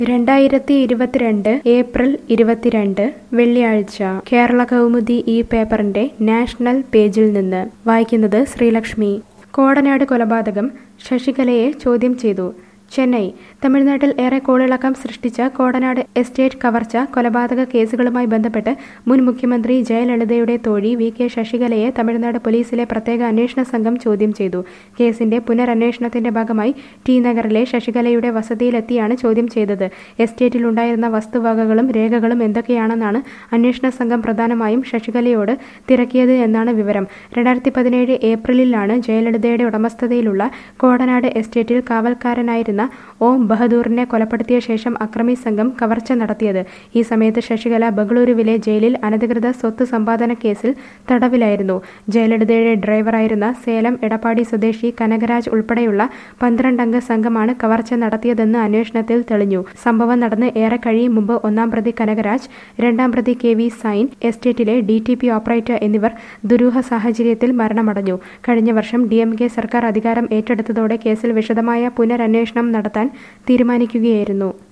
രണ്ടായിരത്തി ഇരുപത്തിരണ്ട് ഏപ്രിൽ ഇരുപത്തിരണ്ട് വെള്ളിയാഴ്ച കേരള കൗമുദി ഈ പേപ്പറിന്റെ നാഷണൽ പേജിൽ നിന്ന് വായിക്കുന്നത് ശ്രീലക്ഷ്മി കോടനാട് കൊലപാതകം ശശികലയെ ചോദ്യം ചെയ്തു ചെന്നൈ തമിഴ്നാട്ടിൽ ഏറെ കോളിളക്കം സൃഷ്ടിച്ച കോടനാട് എസ്റ്റേറ്റ് കവർച്ച കൊലപാതക കേസുകളുമായി ബന്ധപ്പെട്ട് മുൻ മുഖ്യമന്ത്രി ജയലളിതയുടെ തോഴി വി കെ ശശികലയെ തമിഴ്നാട് പോലീസിലെ പ്രത്യേക അന്വേഷണ സംഘം ചോദ്യം ചെയ്തു കേസിന്റെ പുനരന്വേഷണത്തിന്റെ ഭാഗമായി ടി നഗറിലെ ശശികലയുടെ വസതിയിലെത്തിയാണ് ചോദ്യം ചെയ്തത് എസ്റ്റേറ്റിലുണ്ടായിരുന്ന വസ്തുവകകളും രേഖകളും എന്തൊക്കെയാണെന്നാണ് അന്വേഷണ സംഘം പ്രധാനമായും ശശികലയോട് തിരക്കിയത് എന്നാണ് വിവരം രണ്ടായിരത്തി പതിനേഴ് ഏപ്രിലിലാണ് ജയലളിതയുടെ ഉടമസ്ഥതയിലുള്ള കോടനാട് എസ്റ്റേറ്റിൽ കാവൽക്കാരനായിരുന്ന ഓം ബഹദൂറിനെ കൊലപ്പെടുത്തിയ ശേഷം അക്രമി സംഘം കവർച്ച നടത്തിയത് ഈ സമയത്ത് ശശികല ബംഗളൂരുവിലെ ജയിലിൽ അനധികൃത സ്വത്ത് സമ്പാദന കേസിൽ തടവിലായിരുന്നു ജയലളിതയുടെ ഡ്രൈവറായിരുന്ന സേലം എടപ്പാടി സ്വദേശി കനകരാജ് ഉൾപ്പെടെയുള്ള പന്ത്രണ്ടംഗ സംഘമാണ് കവർച്ച നടത്തിയതെന്ന് അന്വേഷണത്തിൽ തെളിഞ്ഞു സംഭവം നടന്ന് ഏറെ കഴിയും മുമ്പ് ഒന്നാം പ്രതി കനകരാജ് രണ്ടാം പ്രതി കെ വി സൈൻ എസ്റ്റേറ്റിലെ ഡി ടി പി ഓപ്പറേറ്റർ എന്നിവർ ദുരൂഹ സാഹചര്യത്തിൽ മരണമടഞ്ഞു കഴിഞ്ഞ വർഷം ഡി എം കെ സർക്കാർ അധികാരം ഏറ്റെടുത്തതോടെ കേസിൽ വിശദമായ പുനരന്വേഷണം നടത്താൻ തീരുമാനിക്കുകയായിരുന്നു